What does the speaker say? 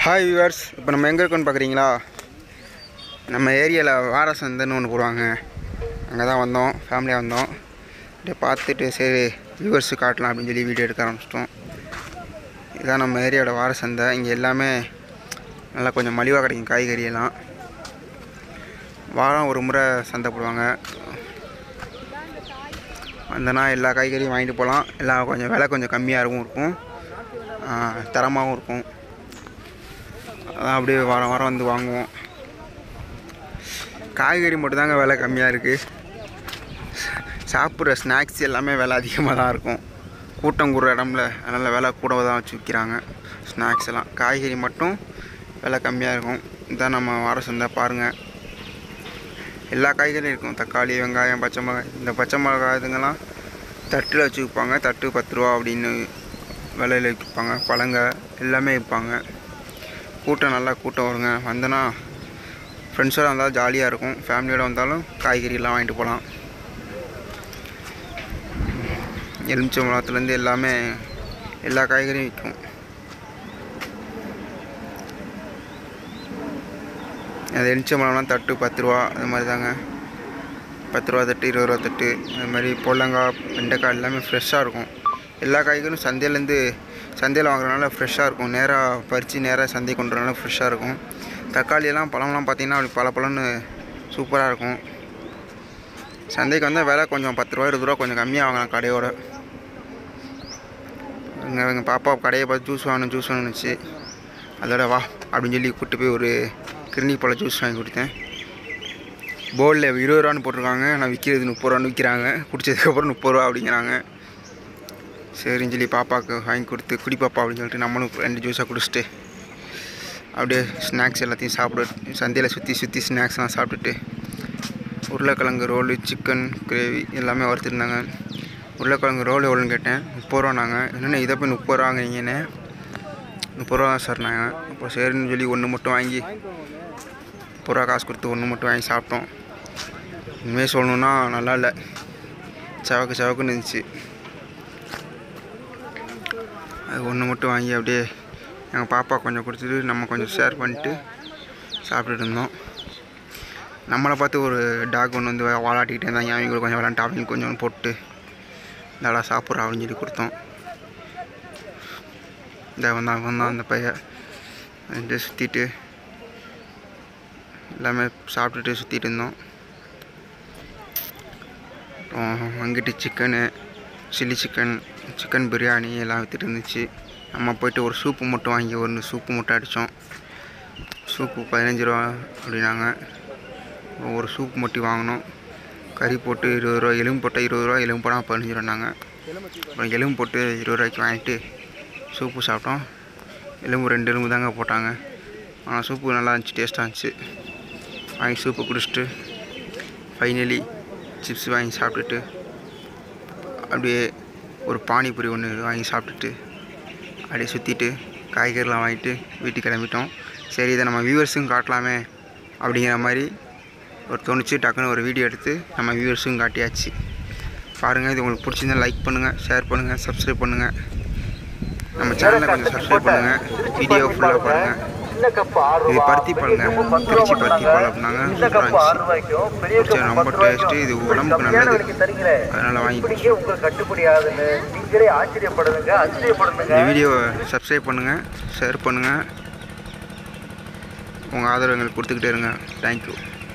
Hi viewers இப்போ நம்ம எங்கே இருக்கோன்னு பார்க்குறீங்களா நம்ம ஏரியாவில் வார சந்தைன்னு ஒன்று போடுவாங்க அங்கே தான் வந்தோம் ஃபேமிலியாக வந்தோம் அப்படியே பார்த்துட்டு சரி வியூவர்ஸு காட்டலாம் அப்படின்னு சொல்லி வீடியோ எடுக்க ஆரம்பிச்சிட்டோம் இதுதான் நம்ம ஏரியாவோட வார சந்தை இங்கே எல்லாமே நல்லா கொஞ்சம் மலிவாக கிடைக்கும் காய்கறி எல்லாம் வாரம் ஒரு முறை சந்தை போடுவாங்க வந்தனா எல்லா காய்கறியும் வாங்கிட்டு போகலாம் எல்லாம் கொஞ்சம் விலை கொஞ்சம் கம்மியாகவும் இருக்கும் ஆ, தரமாகவும் இருக்கும் அதான் அப்படியே வாரம் வாரம் வந்து வாங்குவோம் காய்கறி மட்டும்தாங்க விலை கம்மியாக இருக்குது சாப்பிட்ற ஸ்நாக்ஸ் எல்லாமே விலை அதிகமாக தான் இருக்கும் கூட்டம் கூடுற இடம்ல அதனால் விலை கூட தான் வச்சு விற்கிறாங்க ஸ்நாக்ஸ் எல்லாம் காய்கறி மட்டும் விலை கம்மியாக இருக்கும் இதான் நம்ம வார சந்தை பாருங்கள் எல்லா காய்கறியும் இருக்கும் தக்காளி வெங்காயம் பச்சை மிளகாய் இந்த பச்சை மிளகாய் இதுங்கெல்லாம் தட்டில் வச்சு விற்பாங்க தட்டு பத்து ரூபா அப்படின்னு விலையில் விற்பாங்க பழங்க எல்லாமே விற்பாங்க கூட்டம் நல்லா கூட்டம் வருங்க வந்தனா ஃப்ரெண்ட்ஸோடு வந்தாலும் ஜாலியாக இருக்கும் ஃபேமிலியோடு வந்தாலும் காய்கறிலாம் வாங்கிட்டு போகலாம் எலுமிச்சம்பழத்துலேருந்து எல்லாமே எல்லா காய்கறியும் விற்கும் அது எலுமிச்சம்பழம்லாம் தட்டு பத்து ரூபா அது மாதிரி தாங்க பத்து ரூபா தட்டு இருபது ரூபா தட்டு அது மாதிரி பொல்லங்காய் வெண்டைக்காய் எல்லாமே ஃப்ரெஷ்ஷாக இருக்கும் எல்லா காய்கறியும் சந்தையிலேருந்து சந்தையில் வாங்குறதுனால ஃப்ரெஷ்ஷாக இருக்கும் நேராக பறித்து நேராக சந்தை கொண்டு வரனால ஃப்ரெஷ்ஷாக இருக்கும் தக்காளி எல்லாம் பழம்லாம் பார்த்தீங்கன்னா அப்படி பல பழம்னு சூப்பராக இருக்கும் சந்தைக்கு வந்தால் விலை கொஞ்சம் பத்து ரூபா இருபது ரூபா கொஞ்சம் கம்மியாக வாங்கலாம் கடையோட எங்கள் எங்கள் பாப்பா கடையை பார்த்து ஜூஸ் வாங்கணும் ஜூஸ் வாங்கணுச்சு அதோட வா அப்படின்னு சொல்லி கூப்பிட்டு போய் ஒரு கிருணி பழ ஜூஸ் வாங்கி கொடுத்தேன் போர்டில் இருபது ரூபான்னு போட்டிருக்காங்க நான் விற்கிறது முப்பது ரூபான்னு விற்கிறாங்க குடிச்சதுக்கப்புறம் முப்பது ரூபா அப்படிங்கிறாங்க சரின்னு சொல்லி பாப்பாவுக்கு வாங்கி கொடுத்து குடி பாப்பா அப்படின்னு சொல்லிட்டு நம்மளும் ரெண்டு ஜூஸாக குடிச்சிட்டு அப்படியே ஸ்நாக்ஸ் எல்லாத்தையும் சாப்பிட சந்தையில் சுற்றி சுற்றி ஸ்நாக்ஸ்லாம் சாப்பிட்டுட்டு உருளைக்கிழங்கு ரோலு சிக்கன் கிரேவி எல்லாமே வறுத்துருந்தாங்க உருளைக்கிழங்கு ரோல் எவ்வளோன்னு கேட்டேன் முப்பது ரூபா நாங்கள் என்னென்ன இதை போய் முப்பது ரூபா வாங்குறீங்கன்னு முப்பது ரூபா தான் சார் நாங்கள் அப்புறம் சரின்னு சொல்லி ஒன்று மட்டும் வாங்கி முப்பது ரூபா காசு கொடுத்து ஒன்று மட்டும் வாங்கி சாப்பிட்டோம் உண்மையாக சொல்லணுன்னா நல்லா இல்லை சவக்கு சவக்குன்னு இருந்துச்சு அது ஒன்று மட்டும் வாங்கி அப்படியே எங்கள் பாப்பா கொஞ்சம் கொடுத்துட்டு நம்ம கொஞ்சம் ஷேர் பண்ணிட்டு சாப்பிட்டுட்டு இருந்தோம் நம்மளை பார்த்து ஒரு டாக் ஒன்று வந்து வாலாட்டிக்கிட்டே இருந்தாங்க அவங்க கொஞ்சம் விளாண்டு அவங்க கொஞ்சம் போட்டு இந்தாடா சாப்பிட்றா அப்படின்னு சொல்லி கொடுத்தோம் இந்த வந்தான் வந்தான் அந்த பையன் ரெண்டு சுற்றிட்டு எல்லாமே சாப்பிட்டுட்டு சுற்றிட்டு இருந்தோம் அப்புறம் அங்கிட்டு chicken chilli chicken chicken biryani எல்லாம் விற்றுட்டு இருந்துச்சு நம்ம போயிட்டு ஒரு சூப்பு மட்டும் வாங்கி ஒரு சூப்பு மட்டும் அடித்தோம் சூப்பு பதினஞ்சு ரூபா அப்படின்னாங்க ஒரு சூப்பு மட்டும் வாங்கினோம் கறி போட்டு இருபது ரூபா எலும்பு போட்டால் இருபது ரூபா எலும்பு போனால் பதினஞ்சு ரூபான்னாங்க அப்புறம் எலும்பு போட்டு இருபது ரூபாய்க்கு வாங்கிட்டு சூப்பு சாப்பிட்டோம் எலும்பு ரெண்டு எலும்பு தாங்க போட்டாங்க ஆனால் சூப்பு நல்லா இருந்துச்சு டேஸ்ட்டாக இருந்துச்சு வாங்கி சூப்பு குடிச்சிட்டு ஃபைனலி சிப்ஸ் வாங்கி சாப்பிட்டுட்டு அப்படியே ஒரு பானிபூரி ஒன்று வாங்கி சாப்பிட்டுட்டு அப்படியே சுற்றிட்டு காய்கறிலாம் வாங்கிட்டு வீட்டுக்கு கிளம்பிட்டோம் சரி இதை நம்ம வியூவர்ஸுக்கும் காட்டலாமே அப்படிங்கிற மாதிரி ஒரு தோணுச்சு டக்குன்னு ஒரு வீடியோ எடுத்து நம்ம வியூவர்ஸுக்கும் காட்டியாச்சு பாருங்கள் இது உங்களுக்கு பிடிச்சிருந்தா லைக் பண்ணுங்கள் ஷேர் பண்ணுங்கள் சப்ஸ்கிரைப் பண்ணுங்கள் நம்ம சேனலை கொஞ்சம் சப்ஸ்கிரைப் பண்ணுங்கள் வீடியோ ஃபுல்லாக பாருங்கள் இது பருத்தி பாலுங்க திருச்சி பருத்தி பால் அப்படின்னாங்க சூப்பராக இருந்துச்சு குடிச்சா ரொம்ப டேஸ்ட்டு இது உடம்புக்கு நல்லது அதனால் வாங்கி குடிச்சோம். உங்களுக்கு கட்டுப்படியாதுன்னு நீங்களே ஆச்சரியப்படுதுங்க ஆச்சரியப்படுதுங்க இந்த வீடியோவை சப்ஸ்கிரைப் பண்ணுங்கள் ஷேர் பண்ணுங்கள் உங்கள் ஆதரவு எங்களுக்கு கொடுத்துக்கிட்டே இருங்க தேங்க்யூ